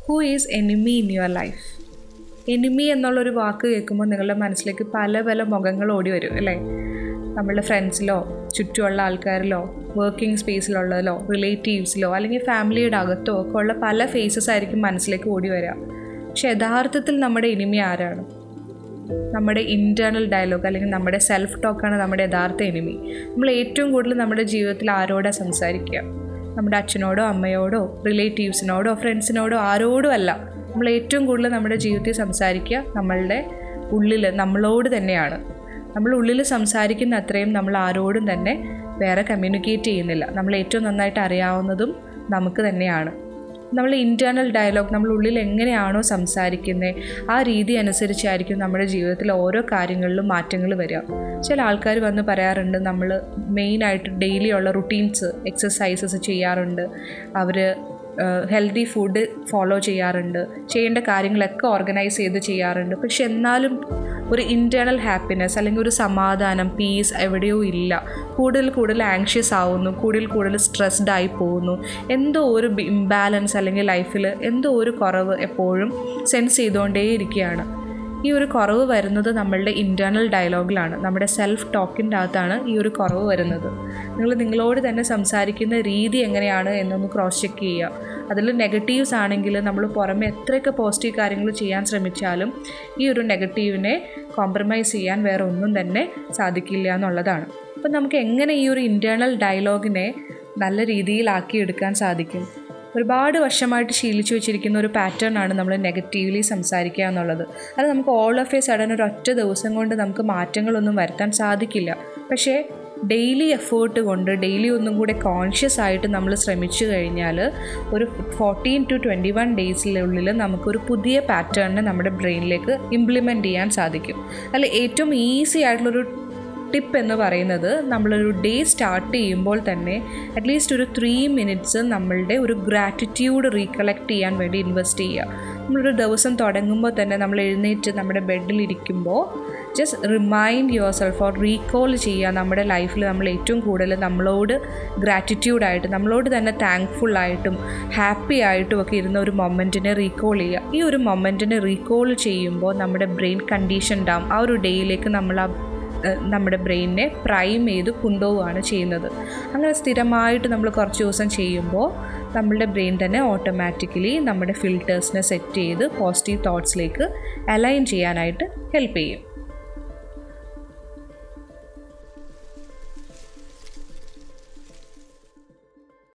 who is enemy in your life enemy എന്നുള്ളൊരു വാക്ക് കേൾക്കുമ്പോൾ നിങ്ങളുടെ മനസ്സിലേക്ക് പല പല മുഖങ്ങൾ ഓടി വരും അല്ലേ നമ്മളുടെ ഫ്രണ്ട്സിലോ ചുറ്റുമുള്ള ആൾക്കാരിലോ വർക്കിംഗ് സ്പേസിലുള്ളതിലോ റിലേറ്റീവ്സിലോ അല്ലെങ്കിൽ ഫാമിലിയുടെ അകത്തോ ഒക്കെ ഉള്ള പല ഫേസസ് ആയിരിക്കും മനസ്സിലേക്ക് ഓടി വരിക പക്ഷെ യഥാർത്ഥത്തിൽ നമ്മുടെ എനിമി ആരാണ് നമ്മുടെ ഇൻറ്റേർണൽ ഡയലോഗ് അല്ലെങ്കിൽ നമ്മുടെ സെൽഫ് ടോക്കാണ് നമ്മുടെ യഥാർത്ഥ എനിമി നമ്മൾ ഏറ്റവും കൂടുതൽ നമ്മുടെ ജീവിതത്തിൽ ആരോടാണ് സംസാരിക്കുക നമ്മുടെ അച്ഛനോടോ അമ്മയോടോ റിലേറ്റീവ്സിനോടോ ഫ്രണ്ട്സിനോടോ ആരോടും അല്ല നമ്മൾ ഏറ്റവും കൂടുതൽ നമ്മുടെ ജീവിതത്തിൽ സംസാരിക്കുക നമ്മളുടെ ഉള്ളിൽ നമ്മളോട് തന്നെയാണ് നമ്മൾ ഉള്ളിൽ സംസാരിക്കുന്ന അത്രയും നമ്മൾ ആരോടും തന്നെ വേറെ കമ്മ്യൂണിക്കേറ്റ് ചെയ്യുന്നില്ല നമ്മൾ ഏറ്റവും നന്നായിട്ട് അറിയാവുന്നതും നമുക്ക് തന്നെയാണ് നമ്മൾ ഇൻറ്റേർണൽ ഡയലോഗ് നമ്മൾ ഉള്ളിൽ എങ്ങനെയാണോ സംസാരിക്കുന്നത് ആ രീതി അനുസരിച്ചായിരിക്കും നമ്മുടെ ജീവിതത്തിൽ ഓരോ കാര്യങ്ങളിലും മാറ്റങ്ങൾ വരിക ചില ആൾക്കാർ വന്ന് പറയാറുണ്ട് നമ്മൾ മെയിനായിട്ട് ഡെയിലി ഉള്ള റുട്ടീൻസ് എക്സസൈസസ് ചെയ്യാറുണ്ട് അവർ ഹെൽത്തി ഫുഡ് ഫോളോ ചെയ്യാറുണ്ട് ചെയ്യേണ്ട കാര്യങ്ങളൊക്കെ ഓർഗനൈസ് ചെയ്ത് ചെയ്യാറുണ്ട് പക്ഷെ എന്നാലും ഒരു ഇൻറ്റേർണൽ ഹാപ്പിനെസ് അല്ലെങ്കിൽ ഒരു സമാധാനം പീസ് എവിടെയോ ഇല്ല കൂടുതൽ കൂടുതൽ ആങ്ഷ്യസ് ആവുന്നു കൂടുതൽ കൂടുതൽ സ്ട്രെസ്ഡ് ആയി പോകുന്നു എന്തോ ഒരു ഇംബാലൻസ് അല്ലെങ്കിൽ ലൈഫിൽ എന്തോ ഒരു കുറവ് എപ്പോഴും സെൻസ് ചെയ്തുകൊണ്ടേയിരിക്കുകയാണ് ഈ ഒരു കുറവ് വരുന്നത് നമ്മളുടെ ഇൻറ്റേർണൽ ഡയലോഗിലാണ് നമ്മുടെ സെൽഫ് ടോക്കിൻ്റെ അകത്താണ് ഈ ഒരു കുറവ് വരുന്നത് നിങ്ങൾ നിങ്ങളോട് തന്നെ സംസാരിക്കുന്ന രീതി എങ്ങനെയാണ് എന്നൊന്ന് ക്രോസ് ചെക്ക് ചെയ്യുക അതിൽ നെഗറ്റീവ്സ് ആണെങ്കിൽ നമ്മൾ പുറമെ എത്രയൊക്കെ പോസിറ്റീവ് കാര്യങ്ങൾ ചെയ്യാൻ ശ്രമിച്ചാലും ഈ ഒരു നെഗറ്റീവിനെ കോംപ്രമൈസ് ചെയ്യാൻ വേറെ ഒന്നും തന്നെ സാധിക്കില്ല എന്നുള്ളതാണ് അപ്പം നമുക്ക് എങ്ങനെ ഈ ഒരു ഇൻറ്റേർണൽ ഡയലോഗിനെ നല്ല രീതിയിലാക്കി എടുക്കാൻ സാധിക്കും ഒരുപാട് വർഷമായിട്ട് ശീലിച്ചു വെച്ചിരിക്കുന്ന ഒരു പാറ്റേൺ ആണ് നമ്മൾ നെഗറ്റീവ്ലി സംസാരിക്കുക എന്നുള്ളത് അത് നമുക്ക് ഓൾ ഓഫ് എ സഡൻ ഒരു ഒറ്റ ദിവസം കൊണ്ട് നമുക്ക് മാറ്റങ്ങളൊന്നും വരുത്താൻ സാധിക്കില്ല പക്ഷേ ഡെയിലി എഫേർട്ട് കൊണ്ട് ഡെയിലി ഒന്നും കൂടെ കോൺഷ്യസ് ആയിട്ട് നമ്മൾ ശ്രമിച്ചു കഴിഞ്ഞാൽ ഒരു ഫോർട്ടീൻ ടു ട്വൻറ്റി വൺ ഡേയ്സിനുള്ളിൽ നമുക്കൊരു പുതിയ പാറ്റേണിനെ നമ്മുടെ ബ്രെയിനിലേക്ക് ഇംപ്ലിമെൻറ്റ് ചെയ്യാൻ സാധിക്കും അല്ല ഏറ്റവും ഈസി ആയിട്ടുള്ളൊരു ടിപ്പ് എന്ന് പറയുന്നത് നമ്മളൊരു ഡേ സ്റ്റാർട്ട് ചെയ്യുമ്പോൾ തന്നെ അറ്റ്ലീസ്റ്റ് ഒരു ത്രീ മിനിറ്റ്സ് നമ്മളുടെ ഒരു ഗ്രാറ്റിറ്റ്യൂഡ് റീകളക്ട് ചെയ്യാൻ വേണ്ടി ഇൻവെസ്റ്റ് ചെയ്യുക നമ്മളൊരു ദിവസം തുടങ്ങുമ്പോൾ തന്നെ നമ്മൾ എഴുന്നേറ്റ് നമ്മുടെ ബെഡിലിരിക്കുമ്പോൾ just remind yourself or recall ചെയ്യുക നമ്മുടെ ലൈഫിൽ നമ്മൾ ഏറ്റവും കൂടുതൽ നമ്മളോട് ഗ്രാറ്റിറ്റ്യൂഡായിട്ട് നമ്മളോട് തന്നെ താങ്ക്ഫുള്ളായിട്ടും ഹാപ്പി ആയിട്ടും ഒക്കെ ഇരുന്ന ഒരു മൊമെൻറ്റിനെ റീകോൾ ചെയ്യുക ഈ ഒരു മൊമെൻറ്റിനെ റീകോൾ ചെയ്യുമ്പോൾ നമ്മുടെ ബ്രെയിൻ കണ്ടീഷൻഡ് ആവും ആ ഒരു ഡേയിലേക്ക് നമ്മൾ ആ നമ്മുടെ ബ്രെയിനിനെ പ്രൈം ചെയ്ത് കൊണ്ടുപോവുകയാണ് ചെയ്യുന്നത് അങ്ങനെ സ്ഥിരമായിട്ട് നമ്മൾ കുറച്ച് ദിവസം ചെയ്യുമ്പോൾ നമ്മളുടെ ബ്രെയിൻ തന്നെ ഓട്ടോമാറ്റിക്കലി നമ്മുടെ ഫിൽറ്റേഴ്സിനെ സെറ്റ് ചെയ്ത് പോസിറ്റീവ് തോട്ട്സിലേക്ക് അലൈൻ ചെയ്യാനായിട്ട് ഹെൽപ്പ് ചെയ്യും